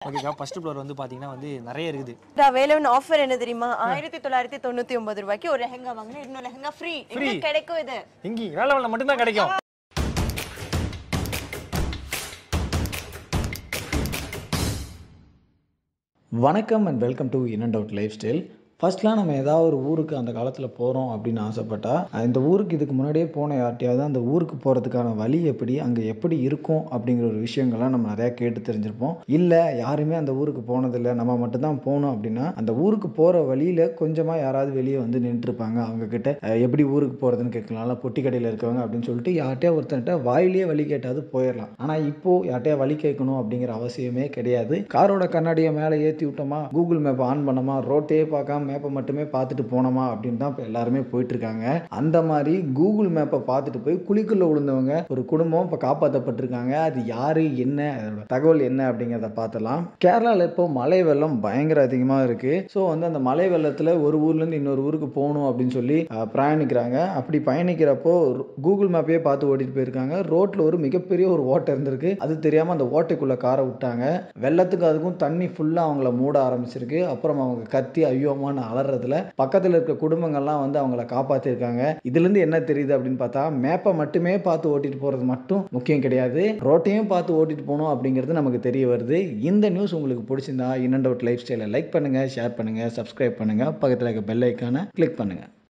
ஓகேக்கா first floor வந்து பார்த்தீங்கன்னா வந்து நிறைய இருக்குது நான் வேலவன் ஆஃபர் என்ன தெரியுமா ஆயிரத்தி தொள்ளாயிரத்தி தொண்ணூத்தி ஒன்பது ரூபாய்க்கு ஒரு லெஹங்கா வாங்கினா இன்னொரு லெஹங்கா ஃப்ரீ Free. கிடைக்கும் இது இங்கே வேலை மட்டும்தான் கிடைக்கும் வணக்கம் and welcome to in and out lifestyle ஃபர்ஸ்ட்லாம் நம்ம ஏதாவது ஒரு ஊருக்கு அந்த காலத்தில் போகிறோம் அப்படின்னு ஆசைப்பட்டா இந்த ஊருக்கு இதுக்கு முன்னாடியே போன யார்ட்டையாவது அந்த ஊருக்கு போகிறதுக்கான வழி எப்படி அங்கே எப்படி இருக்கும் அப்படிங்கிற ஒரு விஷயங்கள்லாம் நம்ம நிறையா கேட்டு தெரிஞ்சிருப்போம் இல்லை யாருமே அந்த ஊருக்கு போனதில்லை நம்ம மட்டும்தான் போகணும் அப்படின்னா அந்த ஊருக்கு போகிற வழியில் கொஞ்சமாக யாராவது வெளியே வந்து நின்றுருப்பாங்க அவங்கக்கிட்ட எப்படி ஊருக்கு போகிறதுன்னு கேட்கலாம்ல பொட்டி கடையில் இருக்கவங்க அப்படின்னு சொல்லிட்டு யார்ட்டையா ஒருத்தன்ட்ட வாயிலேயே வழி கேட்டாவது போயிடலாம் ஆனால் இப்போது யார்ட்டையா வழி கேட்கணும் அப்படிங்கிற அவசியமே கிடையாது காரோட கண்ணாடியை மேலே ஏற்றி விட்டோமா கூகுள் மேப் ஆன் பண்ணோமா ரோட்டையே பார்க்காம மேப்பை மட்டுமே பார்த்துட்டு போனோமா அப்படின்னு தான் இப்போ எல்லாருமே போயிட்டு இருக்காங்க அந்த மாதிரி கூகுள் மேப்பை பார்த்துட்டு போய் குழிக்குள்ள விழுந்தவங்க ஒரு குடும்பம் இப்போ காப்பாற்றப்பட்டிருக்காங்க அது யாரு என்ன அதோட தகவல் என்ன அப்படிங்கிறத பார்த்தலாம் கேரளாவில் இப்போ மழை வெள்ளம் பயங்கர அதிகமாக இருக்கு ஸோ வந்து அந்த மழை வெள்ளத்தில் ஒரு ஊர்லேருந்து இன்னொரு ஊருக்கு போகணும் அப்படின்னு சொல்லி அஹ், பிரயாணிக்கிறாங்க அப்படி பயணிக்கிறப்போ கூகுள் மேப்பையே பார்த்து ஓட்டிட்டு போயிருக்காங்க ரோட்டில் ஒரு மிகப்பெரிய ஒரு ஓட்டை இருந்திருக்கு அது தெரியாமல் அந்த ஓட்டைக்குள்ளே காரை விட்டாங்க வெள்ளத்துக்கு அதுக்கும் தண்ணி ஃபுல்லாக அவங்கள மூட ஆரம்பிச்சிருக்கு அப்புறம் அவங்க கத்தி ஐயோமான்னு அலறதுல பக்கத்தில் இருக்க குடும்பங்கள்லாம் வந்து அவங்கள காப்பாற்றிருக்காங்க இதுலேருந்து என்ன தெரியுது அப்படின்னு பார்த்தா மேப்பை மட்டுமே பார்த்து ஓட்டிட்டு போகிறது மட்டும் முக்கியம் கிடையாது ரோட்டையும் பார்த்து ஓட்டிட்டு போகணும் அப்படிங்கிறது நமக்கு தெரிய வருது இந்த நியூஸ் உங்களுக்கு பிடிச்சிருந்தா இன் அண்ட் அவுட் லைஃப் ஸ்டைலை லைக் பண்ணுங்கள் ஷேர் பண்ணுங்கள் சப்ஸ்கிரைப் பண்ணுங்கள் பக்கத்தில் இருக்க பெல் ஐக்கானை கிளிக் பண்ணுங்கள்